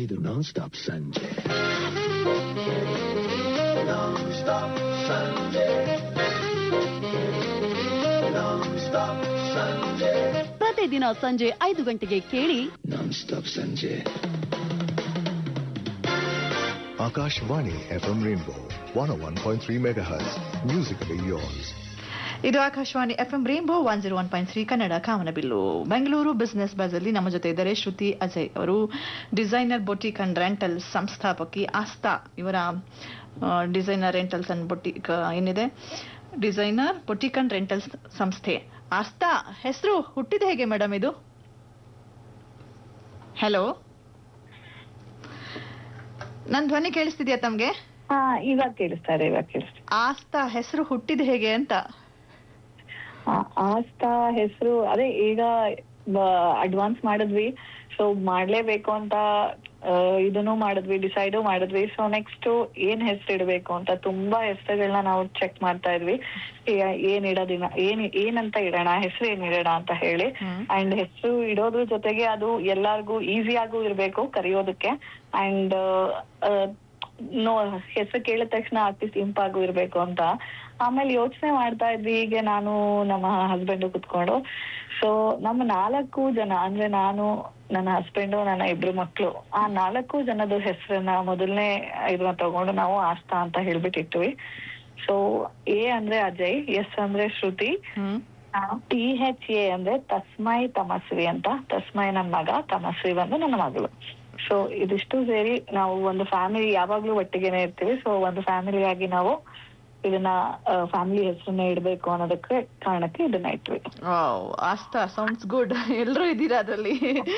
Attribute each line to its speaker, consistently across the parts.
Speaker 1: ಇದು non stop ಸಂಜೆ Non-stop ಸಂಜೆ Non-stop ಸಂಜೆ
Speaker 2: ಪ್ರತಿದಿನ ಸಂಜೆ ಐದು ಗಂಟೆಗೆ ಕೇಳಿ
Speaker 1: Non-stop ಸಂಜೆ
Speaker 3: Akashvani FM Rainbow 101.3 MHz. Musically yours.
Speaker 4: ಇದು Akashvani F M rainbow one zero one point three Kannada ಕಾಮನಬಿಲ್ಲು ಬೆಂಗಳೂರು ಬಿಸ್ನೆಸ್ ಬಸ್ ಅಲ್ಲಿ ನಮ್ಮ ಜೊತೆ ಇದ್ದಾರೆ ಶ್ರುತಿ ಅಜಯ್ ಅವರು ಡಿಸೈನರ್ ಬೊಟಿಕ್ ಅಂಡ್ ರೆಂಟಲ್ ಸಂಸ್ಥಾಪಕಿ ಆಸ್ತಾ ಇವರ ಡಿಸೈನರ್ ರೆಂಟಲ್ಸ್ ಅಂಡ್ ಬೊಟಿಕ್ ಏನಿದೆ ಡಿಸೈನರ್ ಬೊಟಿಕ್ ಅಂಡ್ ರೆಂಟಲ್ಸ್ ಸಂಸ್ಥೆ ಆಸ್ತಾ ಹೆಸರು ಹುಟ್ಟಿದ ಹೇಗೆ ಮೇಡಮ್ ಇದು ಹಲೋ ನನ್ನ ಧ್ವನಿ ಕೇಳಿಸ್ತಿದ್ಯಾ ತಮ್ಗೆ
Speaker 5: ಹಾ ಇವಾಗ ಕೇಳಿಸ್ತಾ ಇದೆ ಇವಾಗ ಕೇಳಿಸ್ತಾ
Speaker 4: ಆಸ್ತಾ ಹೆಸರು ಹುಟ್ಟಿದ ಹೇಗೆ ಅಂತ
Speaker 5: ಆ- ಆಸ್ತಾ ಹೆಸರು ಅದೇ ಈಗ ಅಡ್ವಾನ್ಸ್ ಮಾಡಿದ್ವಿ ಸೊ ಮಾಡ್ಲೇಬೇಕು ಅಂತ ಆ, ಇದನ್ನು ಮಾಡಿದ್ವಿ ಡಿಸೈಡು ಮಾಡಿದ್ವಿ ಸೊ ನೆಕ್ಸ್ಟ್ ಏನ್ ಹೆಸರು ಇಡಬೇಕು ಅಂತ ತುಂಬಾ ಹೆಸರುಗಳನ್ನ ನಾವು ಚೆಕ್ ಮಾಡ್ತಾ ಇದ್ವಿ ಏ- ಏನ್ ಇಡೋದಿನ ಏನ್ ಏನಂತ ಇಡೋಣ ಹೆಸರು ಏನ್ ಇಡೋಣ ಅಂತ ಹೇಳಿ
Speaker 4: ಹ್ಮ್.
Speaker 5: ಅಂಡ್ ಹೆಸರು ಇಡೋದ್ರ ಜೊತೆಗೆ ಅದು ಎಲ್ಲಾರ್ಗೂ ಈಸಿಯಾಗೂ ಇರ್ಬೇಕು ಕರೆಯೋದಕ್ಕೆ ಅಂಡ್ ನೋ ಹೆಸರು ಕೇಳಿದ ತಕ್ಷಣ ಅಟ್ಲೀಸ್ಟ್ ಇಂಪಾಗೂ ಇರ್ಬೇಕು ಅಂತ ಆಮೇಲೆ ಯೋಚನೆ ಮಾಡ್ತಾ ಇದ್ವಿ ಹೀಗೆ ನಾನು ನಮ್ಮ ಹಸ್ಬೆಂಡ್ ಕುತ್ಕೊಂಡು ಸೊ ನಮ್ಮ ನಾಲ್ಕು ಜನ ಅಂದ್ರೆ ನಾನು ನನ್ನ ಹಸ್ಬೆಂಡು ನನ್ನ ಇಬ್ರು ಮಕ್ಳು ಆ ನಾಲ್ಕು ಜನದ ಹೆಸರನ್ನ ಮೊದಲನೇ ಇದನ್ನ ತಗೊಂಡು ನಾವು ಆಸ್ತಾ ಅಂತ ಹೇಳ್ಬಿಟ್ಟಿಟ್ವಿ ಸೊ ಎ ಅಂದ್ರೆ ಅಜಯ್ ಎಸ್ ಅಂದ್ರೆ ಶ್ರುತಿ
Speaker 4: ಹ್ಮ್
Speaker 5: ಟಿ ಹೆಚ್ ಎ ಅಂದ್ರೆ ತಸ್ಮೈ ತಮಸ್ವಿ ಅಂತ ತಸ್ಮೈ ನನ್ನ ಮಗ ತಮಸ್ವಿ ಬಂದು ನನ್ನ ಮಗಳು ಸೊ ಇದಿಷ್ಟು ಸೇರಿ ನಾವು ಒಂದು ಫ್ಯಾಮಿಲಿ ಯಾವಾಗ್ಲೂ ಒಟ್ಟಿಗೆನೆ ಇರ್ತೀವಿ ಸೊ ಒಂದು ಫ್ಯಾಮಿಲಿ ಆಗಿ ನಾವು ಇದನ್ನ ಫ್ಯಾಮಿಲಿ ಹೆಸರನ್ನ ಇಡ್ಬೇಕು ಅನ್ನೋದಕ್ಕೆ ಕಾರಣಕ್ಕೆ ಇದನ್ನ ಇಟ್ವಿ
Speaker 4: ವಾವ್ ಆಸ್ತಾ ಸೌಂಡ್ಸ್ ಗುಡ್ ಎಲ್ಲರೂ ಇದ್ದೀರಾ ಅದರಲ್ಲಿ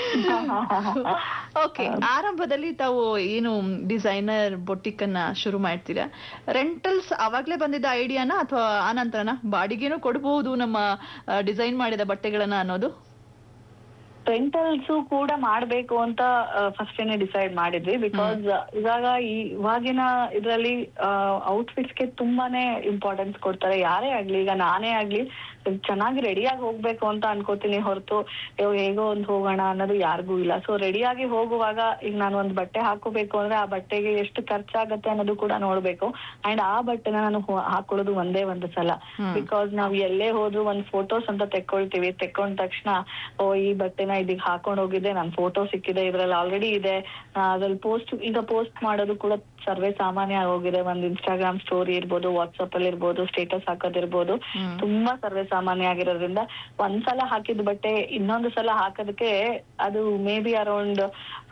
Speaker 4: ಓಕೆ ಆರಂಭದಲ್ಲಿ ತಾವು ಏನು ಡಿಸೈನರ್ ಬೊಟಿಕ್ ಅನ್ನ ಶುರು ಮಾಡ್ತೀರಾ ರೆಂಟಲ್ಸ್ ಅವಾಗ್ಲೇ ಬಂದಿದ್ದ ಐಡಿಯಾನ ಅಥವಾ ಆನಂತರನ ಬಾಡಿಗೆನೂ ಕೊಡಬಹುದು ನಮ್ಮ ಡಿಸೈನ್ ಮಾಡಿದ ಬಟ್ಟೆಗಳನ್ನ ಅನ್ನೋದು
Speaker 5: ರೆಂಟಲ್ಸ್ ಕೂಡ ಮಾಡ್ಬೇಕು ಅಂತ ಫಸ್ಟ್ ಏನೆ ಡಿಸೈಡ್ ಮಾಡಿದ್ವಿ ಬಿಕಾಸ್ ಇವಾಗ ಈ ಇವಾಗಿನ ಇದ್ರಲ್ಲಿ ಔಟ್ಫಿಟ್ಸ್ ಗೆ ತುಂಬಾನೇ ಇಂಪಾರ್ಟೆನ್ಸ್ ಕೊಡ್ತಾರೆ ಯಾರೇ ಆಗ್ಲಿ ಈಗ ನಾನೇ ಆಗ್ಲಿ ಚೆನ್ನಾಗಿ ರೆಡಿಯಾಗಿ ಹೋಗ್ಬೇಕು ಅಂತ ಅನ್ಕೋತೀನಿ ಹೊರತು ಹೇಗೋ ಒಂದ್ ಹೋಗೋಣ ಅನ್ನೋದು ಯಾರಿಗೂ ಇಲ್ಲ ಸೊ ರೆಡಿಯಾಗಿ ಹೋಗುವಾಗ ಈಗ ನಾನು ಒಂದ್ ಬಟ್ಟೆ ಹಾಕೋಬೇಕು ಅಂದ್ರೆ ಆ ಬಟ್ಟೆಗೆ ಎಷ್ಟು ಖರ್ಚಾಗತ್ತೆ ಅನ್ನೋದು ಕೂಡ ನೋಡ್ಬೇಕು ಅಂಡ್ ಆ ಬಟ್ಟೆನ ನಾನು ಹೊ- ಹಾಕೊಳ್ಳೋದು ಒಂದೇ ಒಂದು ಸಲ
Speaker 4: ಹ್ಮ್.
Speaker 5: ಬಿಕಾಸ್ ನಾವ್ ಎಲ್ಲೇ ಹೋದ್ರು ಒಂದ್ ಫೋಟೋಸ್ ಅಂತ ತೆಕ್ಕೊಳ್ತೀವಿ ತೆಕ್ಕೊಂಡ ತಕ್ಷಣ ಓ ಈ ಬಟ್ಟೆನ ಇದೀಗ ಹಾಕೊಂಡ್ ಹೋಗಿದ್ದೆ ನನ್ ಫೋಟೋ ಸಿಕ್ಕಿದೆ ಇದ್ರಲ್ಲಿ ಆಲ್ರೆಡಿ ಇದೆ ಆ, ಅದ್ರಲ್ಲಿ ಪೋಸ್ಟ್ ಈಗ ಪೋಸ್ಟ್ ಮಾಡೋದು ಕೂಡ ಸರ್ವೇ ಸಾಮಾನ್ಯ ಆಗೋಗಿದೆ ಒಂದ್ ಇನ್ಸ್ಟಾಗ್ರಾಮ್ ಸ್ಟೋರಿ ಇರ್ಬೋದು ವಾಟ್ಸ್ಆಪ್ ಅಲ್ಲಿ ಇರ್ಬೋದು ಸ್ಟೇಟಸ್ ಹಾಕೋದಿರ್ಬೋದು
Speaker 4: ಹ್ಮ್.
Speaker 5: ತುಂಬಾ ಸರ್ವೇ ಸಾಮಾನ್ಯ ಆಗಿರೋದ್ರಿಂದ ಒಂದ್ಸಲ ಹಾಕಿದ ಬಟ್ಟೆ ಇನ್ನೊಂದು ಸಲ ಹಾಕೋದಕ್ಕೆ ಅದು ಮೇ ಬಿ ಅರೌಂಡ್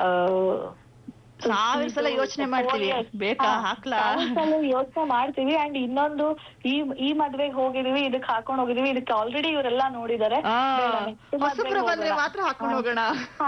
Speaker 4: ಸಾವಿರ ಸಲ ಯೋಚ್ನೆ ಮಾಡ್ತೀವಿ. ಬೇಕಾ? ಹಾಕ್ಲಾ?
Speaker 5: ಯೋಚನೆ ಮಾಡ್ತೀವಿ ಅಂಡ್ ಇನ್ನೊಂದು ಈ ಈ ಮದ್ವೆಗೆ ಹೋಗಿದೀವಿ ಇದಕ್ ಹಾಕೊಂಡ್ ಹೋಗಿದೀವಿ ಇದಕ್ಕೆ ಆಲ್ರೆಡಿ ಇವರೆಲ್ಲ ನೋಡಿದಾರೆ
Speaker 4: ಆ,
Speaker 5: ಬೇಡ, next ಮದ್ವೆಗ್
Speaker 4: ಹೊಸಬ್ರು ಬಂದ್ರೆ
Speaker 5: ಹೋಗೋಣ.
Speaker 4: ಮಾತ್ರ ಹಾಕೊಂಡು ಹೋಗೋಣ